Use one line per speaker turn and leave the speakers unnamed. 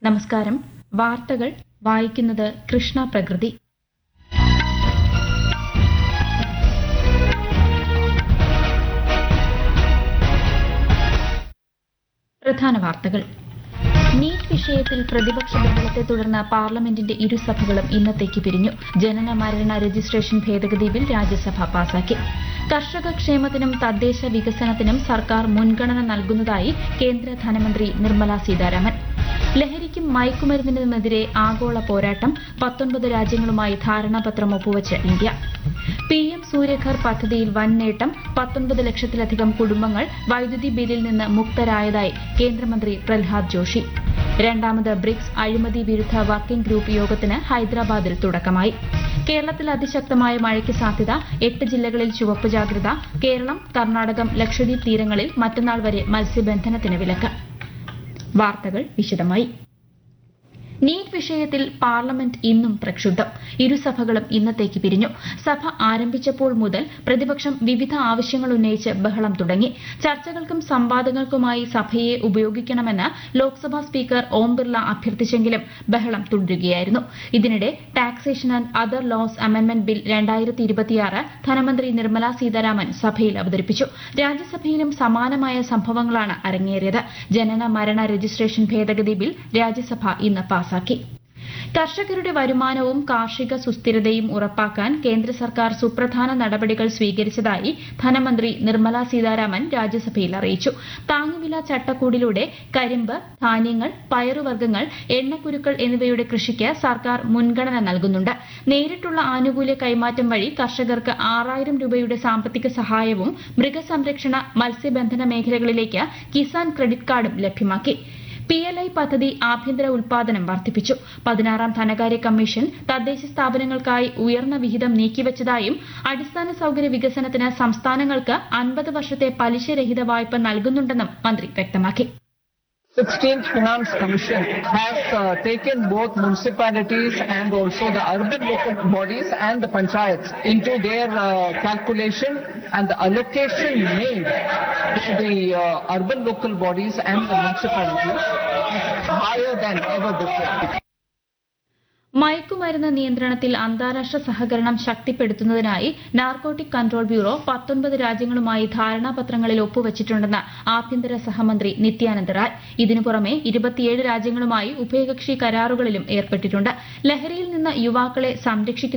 നമസ്കാരം വാർത്തകൾ വായിക്കുന്നത് കൃഷ്ണ പ്രകൃതി പ്രധാന വാർത്തകൾ നീറ്റ് വിഷയത്തിൽ പ്രതിപക്ഷ ബഹളത്തെ തുടർന്ന് പാർലമെന്റിന്റെ ഇരുസഭകളും ഇന്നത്തേക്ക് പിരിഞ്ഞു ജനന മരണ രജിസ്ട്രേഷൻ ഭേദഗതി ബിൽ രാജ്യസഭ പാസാക്കി കർഷക ക്ഷേമത്തിനും തദ്ദേശ വികസനത്തിനും സർക്കാർ മുൻഗണന നൽകുന്നതായി കേന്ദ്ര ധനമന്ത്രി നിർമ്മല സീതാരാമൻ ലഹരിക്കും മയക്കുമരുന്നിനുമെതിരെ ആഗോള പോരാട്ടം പത്തൊൻപത് രാജ്യങ്ങളുമായി ധാരണാപത്രം ഒപ്പുവച്ച് ഇന്ത്യ പി എം സൂര്യഘർ പദ്ധതിയിൽ വൻ നേട്ടം പത്തൊൻപത് ലക്ഷത്തിലധികം കുടുംബങ്ങൾ വൈദ്യുതി ബില്ലിൽ നിന്ന് മുക്തരായതായി കേന്ദ്രമന്ത്രി പ്രഹ്ലാദ് ജോഷി രണ്ടാമത് ബ്രിക്സ് അഴിമതി വിരുദ്ധ വർക്കിംഗ് ഗ്രൂപ്പ് യോഗത്തിന് ഹൈദരാബാദിൽ തുടക്കമായി കേരളത്തിൽ അതിശക്തമായ മഴയ്ക്ക് സാധ്യത എട്ട് ജില്ലകളിൽ ചുവപ്പ് ജാഗ്രത കേരളം കർണാടകം ലക്ഷദ്വീപ് തീരങ്ങളിൽ മറ്റന്നാൾ വരെ മത്സ്യബന്ധനത്തിന് വിലക്ക് വാർത്തകൾ വിശദമായി നീറ്റ് വിഷയത്തിൽ പാർലമെന്റ് ഇന്നും പ്രക്ഷുബ്ധം ഇരുസഭകളും ഇന്നത്തേക്ക് പിരിഞ്ഞു സഭ ആരംഭിച്ചപ്പോൾ മുതൽ പ്രതിപക്ഷം വിവിധ ആവശ്യങ്ങൾ ഉന്നയിച്ച് ബഹളം തുടങ്ങി ചർച്ചകൾക്കും സംവാദങ്ങൾക്കുമായി സഭയെ ഉപയോഗിക്കണമെന്ന് ലോക്സഭാ സ്പീക്കർ ഓം ബിർള അഭ്യർത്ഥിച്ചെങ്കിലും ബഹളം തുടരുകയായിരുന്നു ഇതിനിടെ taxation and other laws amendment bill രണ്ടായിരത്തി ഇരുപത്തിയാറ് ധനമന്ത്രി നിർമ്മല സീതാരാമൻ സഭയിൽ അവതരിപ്പിച്ചു രാജ്യസഭയിലും സമാനമായ സംഭവങ്ങളാണ് അരങ്ങേറിയത് ജനന മരണ രജിസ്ട്രേഷൻ ഭേദഗതി ബിൽ രാജ്യസഭ ഇന്ന് പാസാക്കി കർഷകരുടെ വരുമാനവും കാർഷിക സുസ്ഥിരതയും ഉറപ്പാക്കാൻ കേന്ദ്ര സർക്കാർ സുപ്രധാന നടപടികൾ സ്വീകരിച്ചതായി ധനമന്ത്രി നിർമ്മല സീതാരാമൻ രാജ്യസഭയിൽ അറിയിച്ചു താങ്ങുവില ചട്ടക്കൂടിലൂടെ കരിമ്പ് ധാന്യങ്ങൾ പയറുവർഗ്ഗങ്ങൾ എണ്ണക്കുരുക്കൾ എന്നിവയുടെ കൃഷിക്ക് സർക്കാർ മുൻഗണന നൽകുന്നുണ്ട് നേരിട്ടുള്ള ആനുകൂല്യ കൈമാറ്റം വഴി കർഷകർക്ക് ആറായിരം രൂപയുടെ സാമ്പത്തിക സഹായവും മൃഗസംരക്ഷണ മത്സ്യബന്ധന മേഖലകളിലേക്ക് കിസാൻ ക്രെഡിറ്റ് കാർഡും ലഭ്യമാക്കി പി എൽ ഐ പദ്ധതി ആഭ്യന്തര ഉൽപാദനം വർദ്ധിപ്പിച്ചു പതിനാറാം ധനകാര്യ കമ്മീഷൻ തദ്ദേശ സ്ഥാപനങ്ങൾക്കായി ഉയർന്ന വിഹിതം നീക്കിവച്ചതായും അടിസ്ഥാന സൌകര്യ വികസനത്തിന് സംസ്ഥാനങ്ങൾക്ക് അൻപത് വർഷത്തെ പലിശരഹിത വായ്പ നൽകുന്നുണ്ടെന്നും മന്ത്രി വ്യക്തമാക്കി
16th Finance Commission has uh, taken both municipalities and also the urban local bodies and the panchayats into their uh, calculation and the allocation made to the uh, urban local bodies and the municipalities is higher than ever before.
മയക്കുമരുന്ന് നിയന്ത്രണത്തിൽ അന്താരാഷ്ട്ര സഹകരണം ശക്തിപ്പെടുത്തുന്നതിനായി narcotic control bureau പത്തൊൻപത് രാജ്യങ്ങളുമായി ധാരണാപത്രങ്ങളിൽ ഒപ്പുവച്ചിട്ടുണ്ടെന്ന് ആഭ്യന്തര സഹമന്ത്രി നിത്യാനന്ദ റായ് ഇതിനു പുറമെ ഇരുപത്തിയേഴ് രാജ്യങ്ങളുമായി ഉഭയകക്ഷി കരാറുകളിലും ഏർപ്പെട്ടിട്ടുണ്ട് ലഹരിയിൽ നിന്ന് യുവാക്കളെ സംരക്ഷിക്കുന്ന